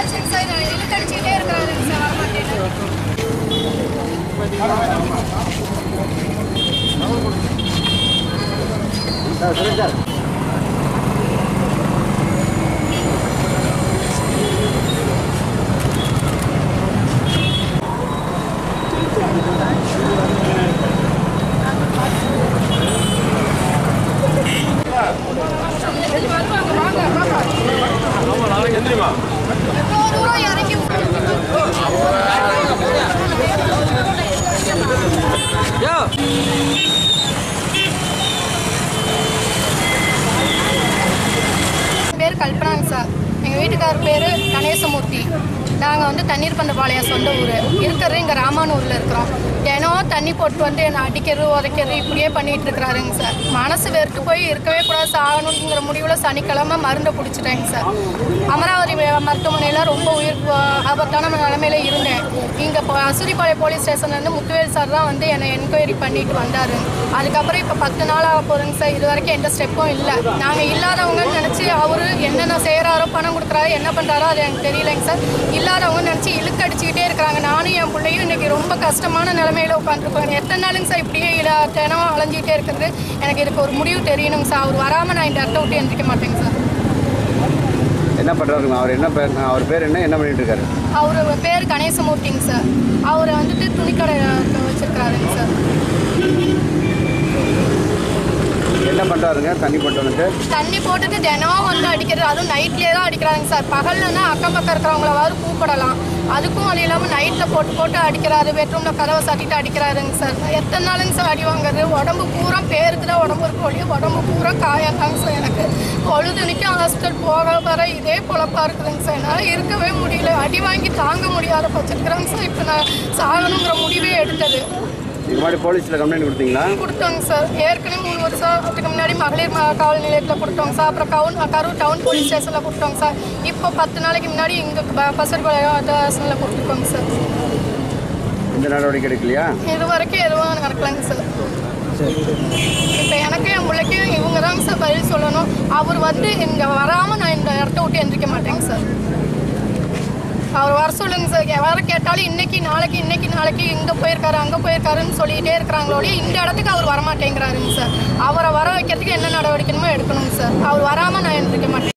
ஆச்சுங்க சார் இதை இழுக்கடிச்சுக்கிட்டே இருக்கிறாருங்க சார் வரமாட்டேன்னு எவ்வளோ தூரம் இறங்கி பேர் கல்பனாங்க சார் எங்கள் வீட்டுக்காரர் பேர் கணேசமூர்த்தி நாங்கள் வந்து தண்ணீர் பந்தபாளையம் சொந்த ஊர் இருக்கிறது இங்கே ராமானூரில் இருக்கிறோம் தினம் தண்ணி போட்டு வந்து என்னை அடிக்கிறது உதைக்கிறது இப்படியே பண்ணிட்டு இருக்கிறாருங்க சார் மனசு வெறுத்து போய் இருக்கவே கூடாது சாகணுங்கிற முடிவில் சனிக்கிழமை மருந்தை பிடிச்சிட்டேங்க சார் அமராவதி வே- மருத்துவமனையில் ரொம்ப உயிர் ப- ஆபத்தான நிலமையில இருந்தேன் இங்கே அசுரிப்பாளையம் போலீஸ் ஸ்டேஷன்லேருந்து முத்துவேல் சார் தான் வந்து என்னை என்கொயரி பண்ணிட்டு வந்தார் அதுக்கப்புறம் இப்போ பத்து நாள் ஆக போகுதுங்க சார் இது வரைக்கும் எந்த ஸ்டெப்பும் இல்லை நாங்கள் இல்லாதவங்கன்னு நினச்சி அவர் என்னென்ன செய்கிறாரோ பணம் கொடுக்குறாரோ என்ன பண்ணுறாரோ அது எனக்கு தெரியலைங்க சார் இல்லாதவங்க நினச்சி இழுக்கடிச்சிக்கிட்டே இருக்கிறாங்க நானும் என் பிள்ளையும் இன்னைக்கு ரொம்ப கஷ்டமான நிலமையில உட்காந்துருப்பாங்க எத்தனை நாளுங்க சார் இப்படியே இல தினம் அலைஞ்சிக்கிட்டே இருக்கிறது எனக்கு இதுக்கு ஒரு முடிவு தெரியணுங்க சார் அவர் வராமல் நான் இந்த இடத்த விட்டு எந்திரிக்க மாட்டேங்க சார் என்ன பண்ணுறாருங்க அவர் என்ன பேர் அவர் பேர் என்ன என்ன பண்ணிட்டு இருக்காரு அவர் பேர் கணேசமூர்த்திங்க சார் அவரை வந்துட்டு துணிக்கடை வச்சிருக்கிறாருங்க சார் என்ன பண்ணுறாருங்க தண்ணி போட்டு வந்துட்டு தண்ணி போட்டுட்டு தினம் வந்து அடிக்கிறது அதுவும் நைட்லேயே தான் அடிக்கிறாங்க சார் பகல்லன்னா அக்கம் பக்கம் இருக்கிறவங்களாவது கூப்பிடலாம் அதுக்கும் அது இல்லாமல் நைட்டில் போட்டு போட்டு அடிக்கிறாரு பெட்ரூமில் கதவை சாட்டிட்டு அடிக்கிறாருங்க சார் எத்தனை நாளுங்க சார் அடி வாங்குறது உடம்பு பூரா பேருக்கு தான் உடம்பு இருக்கு ஒழிய உடம்பு பூரா காயத்தாங்க சார் எனக்கு பொழுதுனிக்கும் ஹாஸ்பிட்டல் போக வர இதே பொழப்பா இருக்குதுங்க சார் என்னால் இருக்கவே முடியல அடி வாங்கி தாங்க முடியாத பட்சத்துக்குறாங்க சார் இப்போ நான் சாகணுங்கிற முடிவே எடுத்தது இதுக்கு முன்னாடி போலீஸில் கம்ப்ளைண்ட் கொடுத்தீங்களா கொடுத்தோங்க சார் ஏற்கனவே மூணு வருஷத்துக்கு முன்னாடி மகளிர் ம- காவல் நிலையத்தில் கொடுத்தோங்க சார் அப்புறம் கவுன் கரூர் டவுன் போலீஸ் ஸ்டேஷனில் கொடுத்தோங்க சார் இப்போ பத்து நாளைக்கு முன்னாடி இங்கே பசர்பாளையம் ஸ்டேஷனில் கொடுத்துருக்கோங்க சார் எந்த நடவடிக்கை எடுக்கலையா இது வரைக்கும் எதுவும் நடக்கலைங்க சார் இப்போ எனக்கு என் பிள்ளைக்கும் இவங்க தாங்க சார் பதில் சொல்லணும் அவர் வந்து இங்கே வராமல் நான் இந்த இடத்த விட்டு எந்திரிக்க மாட்டேங்க சார் அவர் வர சொல்லுங்க சார் யாரை கேட்டாலும் இன்னைக்கு நாளைக்கு இன்னைக்கு நாளைக்கு இங்கே போயிருக்காரு அங்கே போயிருக்காருன்னு சொல்லிகிட்டே இருக்கிறாங்களோட இந்த இடத்துக்கு அவர் வரமாட்டேங்கிறாருங்க சார் அவரை வர வைக்கிறதுக்கு என்ன நடவடிக்கைமோ எடுக்கணுங்க சார் அவர் வராமல் நான் எந்திரிக்க மாட்டேன்